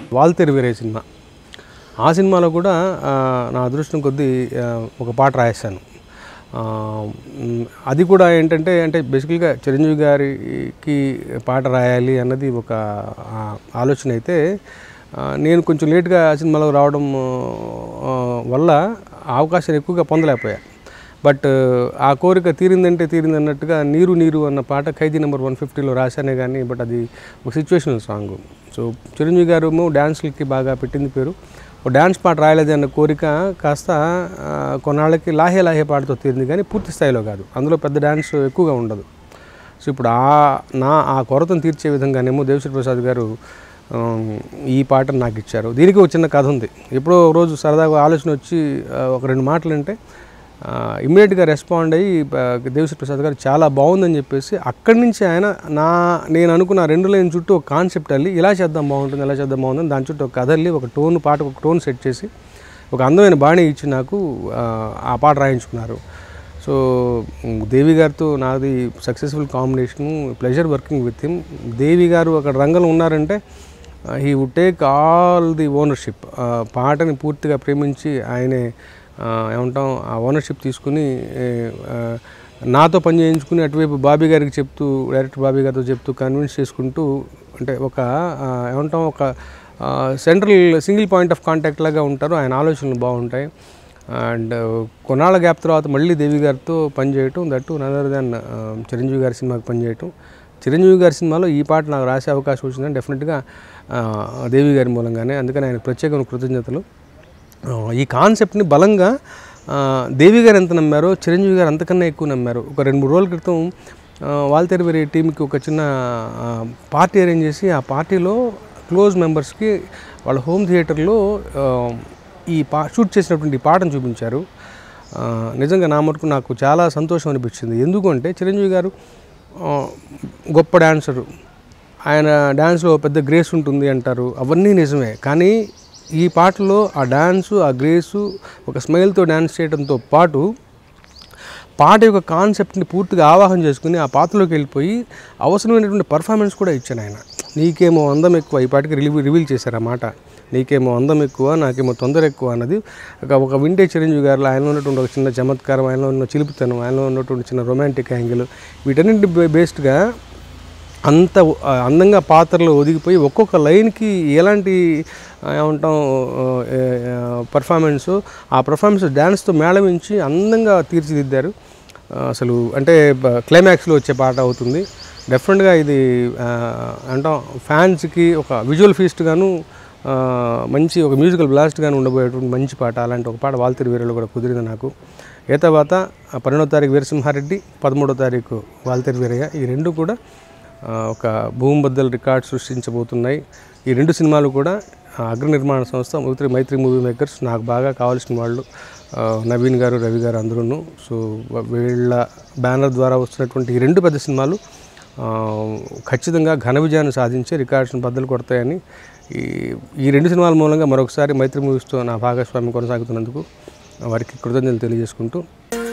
వాల్తేరు వేరే సినిమా ఆ సినిమాలో కూడా ఆ, నా అదృష్టం కొద్దీ ఆ, ఒక పాట రాయేశాను ఆ, మ్, అది కూడా ఏంటంటే అంటే బేసికల్గా చిరంజీవి గారికి పాట రాయాలి అన్నది ఒక ఆ, ఆలోచన అయితే ఆ, నేను కొంచెం లేట్గా ఆ సినిమాలో రావడం ఆ, వల్ల ఆ అవకాశాన్ని ఎక్కువగా పొందలేకపోయా బట్ ఆ కోరిక తీరిందంటే తీరింది అన్నట్టుగా నీరు నీరు అన్న పాట ఖైదీ నెంబర్ వన్ ఫిఫ్టీలో రాశానే కానీ బట్ అది ఒక సిచ్యువేషనల్ సాంగ్ సో చిరంజీవి గారు డ్యాన్స్లకి బాగా పెట్టింది పేరు ఒక డ్యాన్స్ పాట రాయలేదు అన్న కోరిక కాస్త ఆ, కొన్నాళ్ళకి లాహే లాహే పాటతో తీరింది కానీ పూర్తి స్థాయిలో కాదు అందులో పెద్ద డ్యాన్స్ ఎక్కువగా ఉండదు సో ఇప్పుడు ఆ నా ఆ కొరతను తీర్చే విధంగానేమో దేవశ్రీ ప్రసాద్ గారు ఆమ్, ఈ పాటను నాకు ఇచ్చారు దీనికి ఒక చిన్న కథ ఉంది ఎప్పుడో ఒక రోజు సరదాగా ఆలోచన వచ్చి ఆ, ఒక రెండు మాటలు అంటే ఇమ్మీడియట్గా రెస్పాండ్ అయ్యి ఆ, దేవశ్రీ ప్రసాద్ గారు చాలా బాగుందని చెప్పేసి అక్కడి నుంచి ఆయన నా నేను అనుకున్న ఆ రెండు లైన్ చుట్టూ ఒక కాన్సెప్ట్ అల్లి ఇలా చేద్దాం బాగుంటుంది ఇలా చేద్దాం బాగుంటుంది దాని చుట్టూ ఒక కథ అల్లి ఒక టోన్ పాట ఒక టోన్ సెట్ చేసి ఒక అందమైన బాణి ఇచ్చి నాకు ఆ, ఆ పాట రాయించుకున్నారు సో మ్, దేవి గారితో నాది successful combination pleasure working with him Devi గారు అక్కడ రంగంలో ఉన్నారంటే he would take all the ownership పాటని పూర్తిగా ప్రేమించి ఆయనే ఆ, ఏమంటాం ఆ ఓనర్షిప్ తీసుకుని ఏ, ఆ, నాతో పని చేయించుకుని అటువైపు బాబీ గారికి చెప్తూ డైరెక్టర్ బాబీ గారితో చెప్తూ కన్విన్స్ చేసుకుంటూ అంటే ఒక ఆ, ఏమంటాం ఒక central single point of contact లాగా ఉంటారు ఆయన ఆలోచనలు బాగుంటాయి అండ్ కొన్నాళ్ళ గ్యాప్ తర్వాత మళ్ళీ దేవి గారితో పనిచేయటం దట్టు నదర్ దాన్ చిరంజీవి గారి సినిమాకి పనిచేయటం చిరంజీవి గారి సినిమాలో ఈ పాట నాకు రాసే అవకాశం వచ్చిందని డెఫినెట్గా ఆ, దేవి గారి మూలంగానే అందుకని ఆయన ప్రత్యేకమైన కృతజ్ఞతలు ఆ, ఈ కాన్సెప్ట్ని బలంగా ఆ, దేవి గారు ఎంత నమ్మారో చిరంజీవి గారు అంతకన్నా ఎక్కువ నమ్మారు ఒక రెండు మూడు రోజుల క్రితం ఆ, వాల్తేరు వేరే టీంకి ఒక చిన్న ఆ, పార్టీ అరేంజ్ చేసి ఆ పార్టీలో క్లోజ్ మెంబర్స్కి వాళ్ళ హోమ్ థియేటర్లో ఆ, ఈ పా షూట్ చేసినటువంటి ఈ పాటను చూపించారు ఆ, నిజంగా నా మటుకు నాకు చాలా సంతోషం అనిపించింది ఎందుకంటే చిరంజీవి గారు ఆ, గొప్ప డాన్సరు ఆయన డ్యాన్స్లో పెద్ద గ్రేస్ ఉంటుంది అంటారు అవన్నీ నిజమే కానీ ఈ పాటలో ఆ డ్యాన్సు ఆ గ్రేసు ఒక స్మైల్తో డ్యాన్స్ చేయడంతో పాటు పాట యొక్క కాన్సెప్ట్ని పూర్తిగా ఆవాహన చేసుకుని ఆ పాత్రలోకి వెళ్ళిపోయి అవసరమైనటువంటి పర్ఫార్మెన్స్ కూడా ఇచ్చాను ఆయన నీకేమో అందం ఎక్కువ ఈ పాటకి రిలీవ్ రివీల్ చేశారు ఆ మాట నీకేమో అందం ఎక్కువ నాకేమో తొందర ఎక్కువ అన్నది ఒక ఒక వింటే చిరంజీవి గారిలో ఆయనలో ఉన్నటువంటి ఒక చిన్న చమత్కారం ఆయనలో ఉన్న చిలుపుతనం ఆయనలో ఉన్నటువంటి చిన్న రొమాంటిక్ యాంగిల్ వీటన్నింటి బే- బేస్డ్గా అంత ఆ, అందంగా పాత్రలో ఒదిగిపోయి ఒక్కొక్క లైన్కి ఎలాంటి ఆ, ఏమంటాం పర్ఫార్మెన్స్ ఆ పర్ఫార్మెన్స్ డ్యాన్స్తో మేళవించి అందంగా తీర్చిదిద్దారు ఆ, అసలు అంటే బ- క్లైమాక్స్లో వచ్చే పాట అవుతుంది డెఫినెట్గా ఇది ఆ, అంటాం ఫ్యాన్స్కి ఒక విజువల్ ఫీస్ట్ గాను ఆ, మంచి ఒక మ్యూజికల్ బ్లాస్ట్ గాను ఉండబోయేటువంటి మంచి పాట అలాంటి ఒక పాట వాల్తీరు వీరలో కూడా కుదిరింది నాకు ఏ తర్వాత ఆ, పన్నెండో తారీఖు వీరసింహారెడ్డి పదమూడో తారీఖు వాల్తేరు వీరయ్య ఈ రెండు కూడా ఆ, ఒక భూమి బద్దలు రికార్డ్ సృష్టించబోతున్నాయి ఈ రెండు సినిమాలు కూడా ఆ, అగ్ర నిర్మాణ సంస్థ మైత్రి మైత్రి మూవీ మేకర్స్ నాకు బాగా కావాల్సిన వాళ్ళు ఆ, నవీన్ గారు రవి గారు అందరూ సో వీళ్ళ బ్యానర్ ద్వారా వస్తున్నటువంటి ఈ రెండు పెద్ద సినిమాలు ఆ, ఖచ్చితంగా ఘన విజయాన్ని సాధించి రికార్డ్స్ని బద్దలు కొడతాయని ఈ ఈ రెండు సినిమాల మూలంగా మరొకసారి మైత్రి మూవీస్తో నా భాగస్వామ్యం కొనసాగుతున్నందుకు వారికి కృతజ్ఞతలు తెలియజేసుకుంటూ